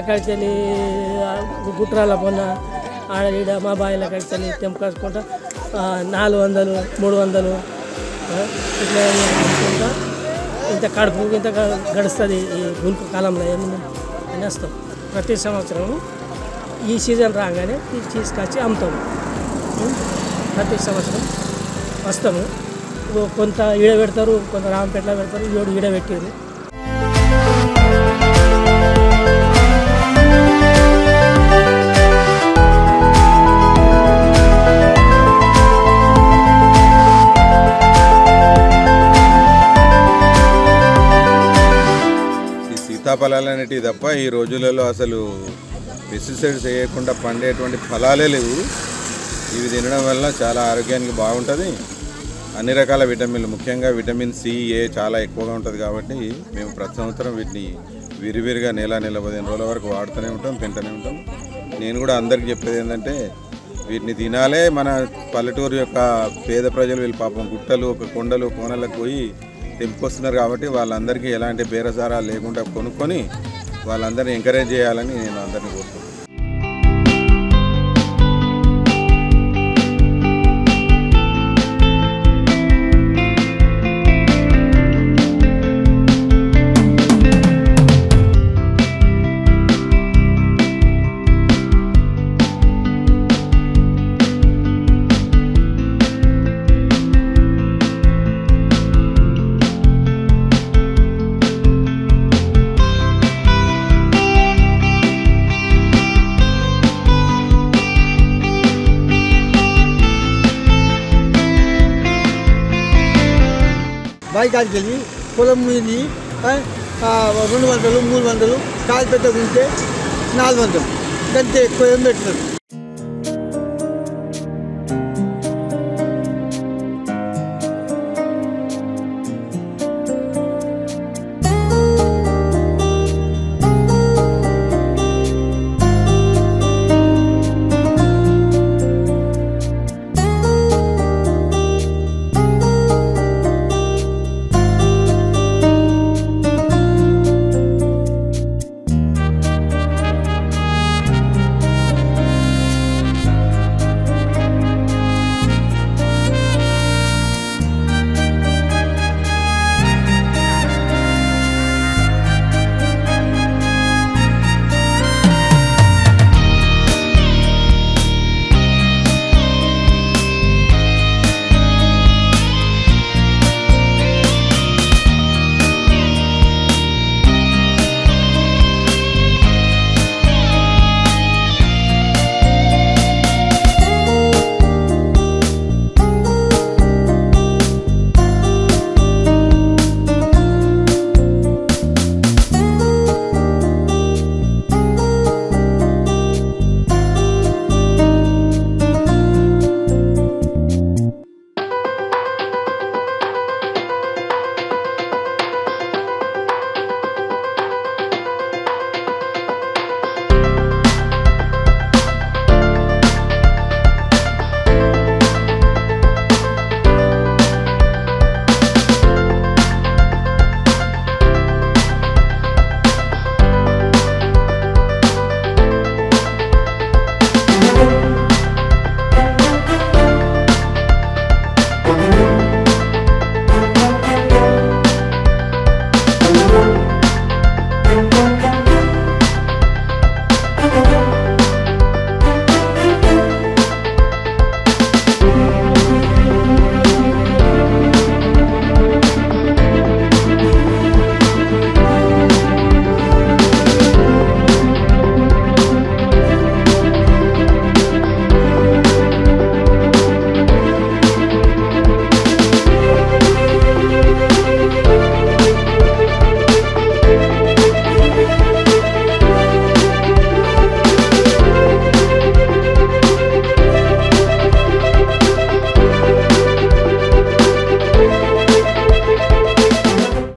కాడికి వెళ్ళి ఆ, గుట్రాల పొన్న ఆడ ఈడ మా బాయిల కాడికి వెళ్ళి తెంపుకొచ్చుకుంటా ఆ, నాలుగు వందలు మూడు వందలు ఆ, ఇట్లా అనుకుంటా ఇంత కడుపు ఇంత గ- గడుస్తుంది ఈ గుంపు కాలంలో ఏమి అనేస్తాం ప్రతి సంవత్సరం ఈ సీజన్ రాగానే ఇది తీసుకొచ్చి అమ్ముతాము ఉం? ప్రతి సంవత్సరం వస్తాము ఓ కొంత ఈడ పెడతారు కొంత రామపేటలో పెడతారు ఏడు ఈడ పెట్టారు ఈ సీతాఫలాలు అనేటివి తప్ప ఈ రోజులలో అసలు పెస్టిసైడ్స్ వేయకుండా పండేటువంటి ఫలాలే లేవు ఇవి తినడం వల్ల చాలా ఆరోగ్యానికి బాగుంటుంది అన్ని రకాల విటమిన్లు ముఖ్యంగా విటమిన్ సి ఏ చాలా ఎక్కువగా ఉంటుంది కాబట్టి మేము ప్రతి సంవత్సరం వీటిని విరివిరిగా నెల నెల పదిహేను రోజుల వరకు వాడుతూనే ఉంటాం తింటూనే ఉంటాం నేను కూడా అందరికి చెప్పేది ఏంటంటే వీటిని తినాలే మన పల్లెటూరు యొక్క పేద ప్రజలు వీళ్ళు పాపం గుట్టలు ఒక కొండలు కోనలకు పోయి తెంపుకొస్తున్నారు కాబట్టి వాళ్ళందరికీ ఎలాంటి బేరసారాలు లేకుండా కొనుక్కొని వాళ్ళందరినీ ఎంకరేజ్ చేయాలని నేను అందరినీ కోరుకుంటున్నాను బాయికాడికి వెళ్ళి పొలం మీది ఆ, ఆ, రెండు వందలు మూడు వందలు కాలు పెద్ద ఉంటే నాలుగు వందలు అంతే ఎక్కువ ఏం పెట్టలేదు